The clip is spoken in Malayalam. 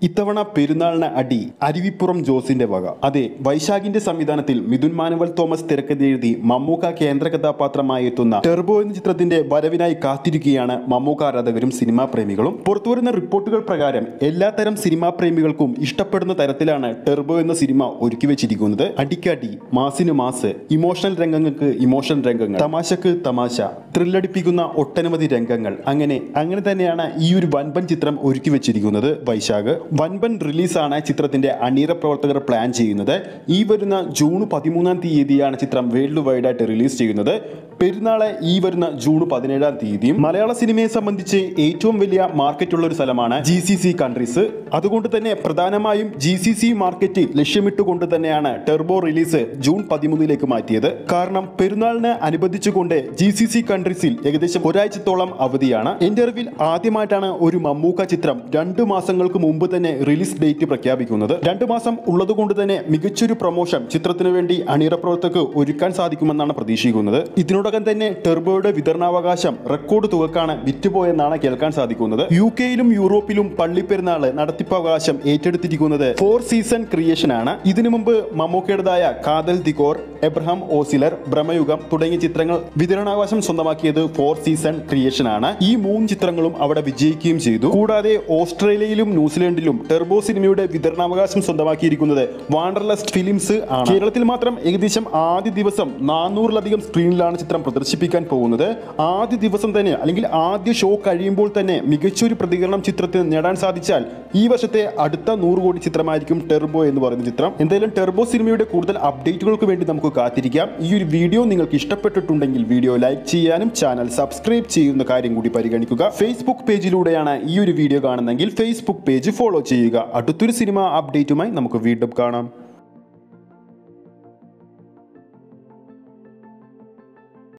ഇത്തവണ പെരുന്നാളിന് അടി അരുവിപ്പുറം ജോസിന്റെ വക അതെ വൈശാഖിന്റെ സംവിധാനത്തിൽ മിഥുൻ മാനുവൽ തോമസ് തിരക്കഥ എഴുതി മമ്മൂക്ക കേന്ദ്ര കഥാപാത്രമായി എത്തുന്ന ടെർബോ എന്ന ചിത്രത്തിന്റെ വരവിനായി കാത്തിരിക്കുകയാണ് മമ്മൂക്ക ആരാധകരും സിനിമാ പ്രേമികളും പുറത്തുവരുന്ന റിപ്പോർട്ടുകൾ പ്രകാരം എല്ലാത്തരം സിനിമാ പ്രേമികൾക്കും ഇഷ്ടപ്പെടുന്ന തരത്തിലാണ് ടെർബോ എന്ന സിനിമ ഒരുക്കി വെച്ചിരിക്കുന്നത് അടിക്കടി മാസിന് മാസ് ഇമോഷണൽ രംഗങ്ങൾക്ക് ഇമോഷണൽ രംഗങ്ങൾ തമാശക്ക് തമാശ ത്രില്ലടിപ്പിക്കുന്ന ഒട്ടനവധി രംഗങ്ങൾ അങ്ങനെ അങ്ങനെ തന്നെയാണ് ഈ ഒരു വൻപൻ ചിത്രം ഒരുക്കി വെച്ചിരിക്കുന്നത് വൈശാഖ് വൻപൻ റിലീസാണ് ചിത്രത്തിന്റെ അണിയറ പ്രവർത്തകർ പ്ലാൻ ചെയ്യുന്നത് ഈ വരുന്ന ജൂൺ പതിമൂന്നാം തീയതിയാണ് ചിത്രം വേൾഡ് വൈഡ് ആയിട്ട് റിലീസ് ചെയ്യുന്നത് പെരുന്നാളെ ഈ വരുന്ന ജൂൺ പതിനേഴാം തീയതിയും മലയാള സിനിമയെ സംബന്ധിച്ച് ഏറ്റവും വലിയ മാർക്കറ്റ് ഉള്ള ഒരു സ്ഥലമാണ് ജി സി സി കൺട്രീസ് അതുകൊണ്ട് തന്നെ പ്രധാനമായും ജി സി സി മാർക്കറ്റ് ലക്ഷ്യമിട്ടുകൊണ്ട് തന്നെയാണ് ടെർബോ റിലീസ് ജൂൺ പതിമൂന്നിലേക്ക് മാറ്റിയത് കാരണം പെരുന്നാളിന് അനുബന്ധിച്ചുകൊണ്ട് ജി സി സി കൺട്രീസിൽ ഏകദേശം ഒരാഴ്ചത്തോളം അവധിയാണ് എന്റെ അറിവിൽ ആദ്യമായിട്ടാണ് ഒരു മമ്മൂക്ക ചിത്രം രണ്ടു മാസങ്ങൾക്ക് മുമ്പ് തന്നെ റിലീസ് ഡേറ്റ് പ്രഖ്യാപിക്കുന്നത് രണ്ടു മാസം ഉള്ളതുകൊണ്ട് തന്നെ മികച്ചൊരു പ്രൊമോഷൻ ചിത്രത്തിന് വേണ്ടി അണിയറ പ്രവർത്തകർക്ക് ഒരുക്കാൻ സാധിക്കുമെന്നാണ് പ്രതീക്ഷിക്കുന്നത് ഇതിനോടകം തന്നെ ടെർബോയുടെ വിതരണാവകാശം റെക്കോർഡ് തുകക്കാണ് വിറ്റുപോയെന്നാണ് കേൾക്കാൻ സാധിക്കുന്നത് യു കെയിലും യൂറോപ്പിലും പള്ളിപ്പെരുന്നാള് നടത്തിപ്പവകാശം ഏറ്റെടുത്തിരിക്കുന്നത് ഫോർ സീസൺ ക്രിയേഷൻ ആണ് ഇതിനു മുമ്പ് മമ്മൂക്കയുടേതായ കാതൽ ദിഗോർ എബ്രഹാം ഓസിലർ ഭ്രമയുഗം തുടങ്ങിയ ചിത്രങ്ങൾ വിതരണാവകാശം സ്വന്തമാക്കിയത് ഫോർ സീസൺ ക്രിയേഷൻ ആണ് ഈ മൂന്ന് ചിത്രങ്ങളും അവിടെ വിജയിക്കുകയും ചെയ്തു കൂടാതെ ഓസ്ട്രേലിയയിലും ന്യൂസിലൻഡിലും ടെർബോ സിനിമയുടെ വിതരണാവകാശം സ്വന്തമാക്കിയിരിക്കുന്നത് വാണ്ടർലസ്റ്റ് ഫിലിംസ് ആണ് കേരളത്തിൽ മാത്രം ഏകദേശം ആദ്യ ദിവസം നാനൂറിലധികം സ്ക്രീനിലാണ് ചിത്രം പ്രദർശിപ്പിക്കാൻ പോകുന്നത് ആദ്യ ദിവസം തന്നെ അല്ലെങ്കിൽ ആദ്യ ഷോ കഴിയുമ്പോൾ തന്നെ മികച്ചൊരു പ്രതികരണം ചിത്രത്തിന് നേടാൻ സാധിച്ചാൽ ഈ വർഷത്തെ അടുത്ത നൂറ് കോടി ചിത്രമായിരിക്കും ടെർബോ എന്ന് പറയുന്ന ചിത്രം എന്തായാലും ടെർബോ സിനിമയുടെ കൂടുതൽ അപ്ഡേറ്റുകൾക്ക് വേണ്ടി നമുക്ക് കാത്തിരിക്കാം ഈ ഒരു വീഡിയോ നിങ്ങൾക്ക് ഇഷ്ടപ്പെട്ടിട്ടുണ്ടെങ്കിൽ വീഡിയോ ലൈക്ക് ചെയ്യാനും ചാനൽ സബ്സ്ക്രൈബ് ചെയ്യുന്ന കാര്യം കൂടി പരിഗണിക്കുക ഫേസ്ബുക്ക് പേജിലൂടെയാണ് ഈ ഒരു വീഡിയോ കാണുന്നതെങ്കിൽ ഫേസ്ബുക്ക് പേജ് ഫോളോ ചെയ്യുക അടുത്തൊരു സിനിമ അപ്ഡേറ്റുമായി നമുക്ക് വീണ്ടും കാണാം